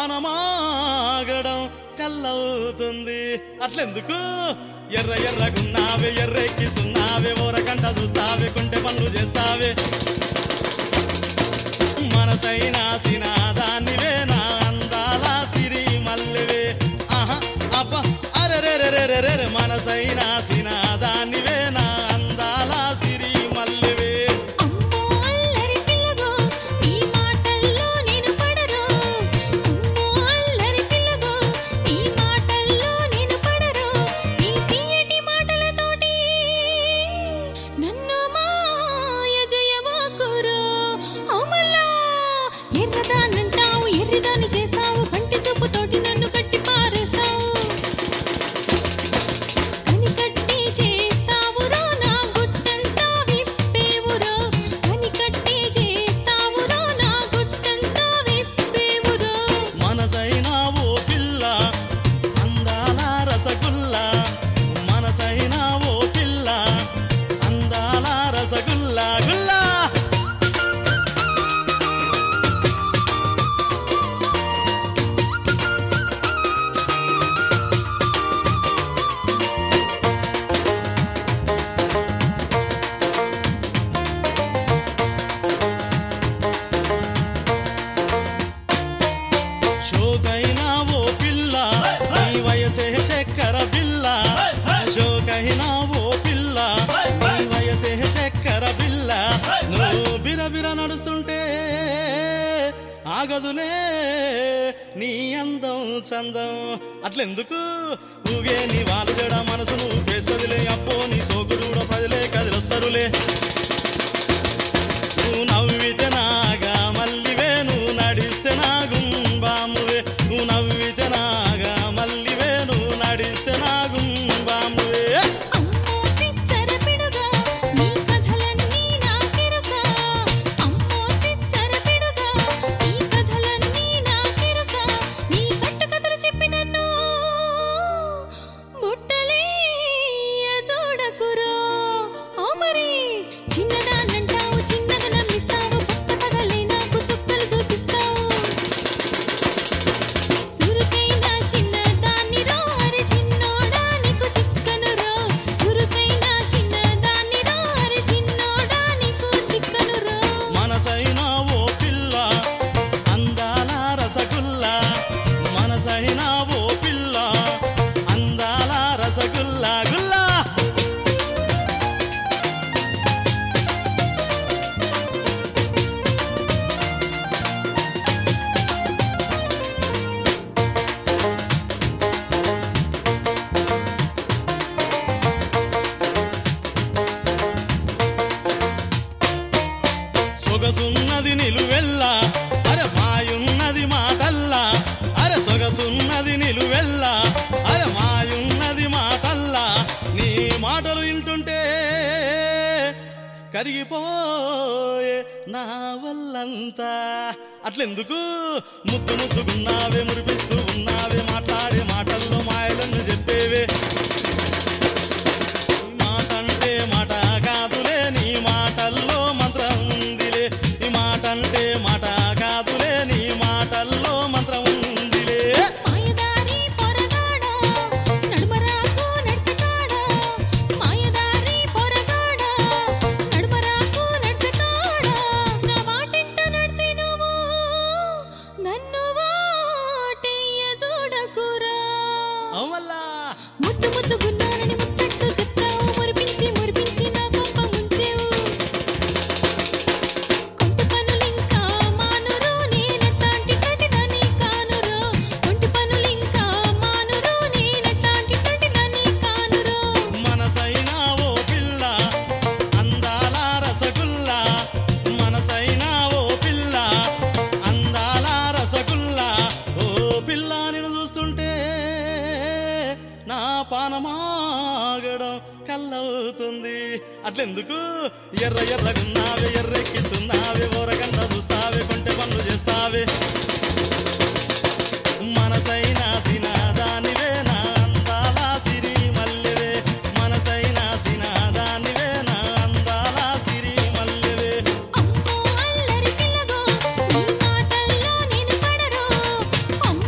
పానమాగడం కల్లవుతుంది అట్లెందుకు ఎర్ర ఎర్రగున్నావే ఎర్రెక్కిస్తున్నావే ఓరకంట చూస్తావే కొంటె పనులు చేస్తావే మనసైన సినాదానివే నా అందాల సిరి మల్లెవే ఆహా అబ్బ అరెరెరెరెరెరె మనసైన సినాదానివే నా అందాల సిరి మల్లెవే అమ్మో అల్లరి పిల్లగో నీ మాటల్లో నేను పడరు అమ్మో అల్లరి పిల్లగో నీ మాటల్లో నేను పడరు నీ తీయటి మాటలతోటి నన్ను మాయ జయమాకురు అమలా ఎర్రదానంటావు ఎర్రిదాన్ని చేస్తావు కంటి చూపుతోటి నన్ను కట్టి పారేస్తావు కని కట్టి చేస్తావురో నా గుట్టంతా విప్పేవురో కని కట్టి చేస్తావురో నా గుట్టంతా విప్పేవురో మనసైన ఓ పిల్ల అందాల రసగుల్లా మనసైన ఓ పిల్ల అందాల రసగుల్లా గుల్లా షోకైనా ఓ పిల్ల నీ వయసే చక్కెర పిల్ల షోకైనా ఓ పిల్ల నీ వయసే చక్కెర పిల్ల నువ్వు బిరబిర నడుస్తుంటే ఆగదులే నీ అందం చందం అట్లెందుకు ఊగే నీ వాళ్ళు జడ మనసును పేసదులే అప్పో నీ సోకుడు ప్రజలే కదిలొస్తరులే నువ్వు నవ్వితే నాగా మల్లివే నువ్వు నడిస్తే నా గుంబామువే నువ్వు నవ్వితే నాగా మల్లివే నువ్వు నడిస్తే నా గుంబామువే అమ్మో చిచ్చర పిడుగా నీ కథలన్నీ నాకెరుక అమ్మో చిచ్చర పిడుగా నీ కథలన్నీ నాకెరుక నీ కట్టుకథలు చెప్పి నన్ను బుట్టలే చూడకురో ఓ మరి చిన్నదానంటావు చిన్నగా నమ్మిస్తావు పక్క తగలే నాకు చుక్కలు చూపిస్తావు సురుకైన చిన్నదాన్ని రో అరే చిన్నోడా నీకు చిక్కను రో సురుకైన చిన్నదాన్ని రో అరే చిన్నోడా నీకు చిక్కను రో మనసైన ఓ పిల్ల అందాల రసగుల్లా మనసైన ఓ పిల్ల అందాల రసగుల్లా గుల్లా సొగసున్నది నిలువెల్లా అరే మాయున్నది మాటల్లా అరే సొగసున్నది నిలువెల్లా అరే మాయున్నది మాటల్లా నీ మాటలు వింటుంటే కరిగిపోయే నా వల్లంతా అట్లెందుకు ముద్దు ముద్దుగున్నావే మురిపిస్తూ ఉన్నావే మాట్లాడే మాటల్లో మాయలను చెప్పేవే ఈ మాట అంటే మాట కాదులే నీ మాటల్లో మంత్రం ఉందిలే ఈ మాట అంటే మాట కాదులే నీ మాటల్లో మంత్రం ఉందిలే మాయదారి పొరగాడా నడుమరాకు నడిసెకాడా మాయదారి పొరగాడా నడుమరాకు నడిసెకాడా నా వాటింట నడిసి నువ్వు నన్ను వాటయ్య చూడకురా అవల్లా ముద్దు ముద్దుగున్నానని ముచ్చట్లు చెప్తావు మురిపించి మురిపించి నా పంప ముంచేవు కొంటి పనులింకా మానురో నేనెట్టాంటి కటిదని కానురో కొంటి పనులింకా మానురో నేనెట్టాంటి కటిదని కానురో మనసైన ఓ పిల్ల అందాల రసగుల్లా మనసైన ఓ పిల్ల అందాల రసగుల్లా ఓ పిల్ల నిన్ను చూస్తుంటే నా పానమాగడం కల్లవుతుంది అట్లెందుకు ఎర్ర ఎర్రగున్నావే ఎర్రెక్కిస్తున్నావే ఓరగంట చూస్తావే కొంటె పనులు చేస్తావే మనసైన సినాదానివే నా అందాల సిరి మల్లెవే మనసైన సినాదానివే నా అందాల సిరి మల్లెవే అమ్మో అల్లరి పిల్లగో నీ మాటల్లో నేను పడరు అమ్మో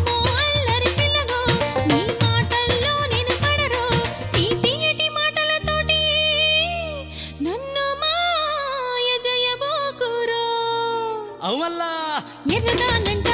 అవు మళ్ళా ఎర్రదానంటే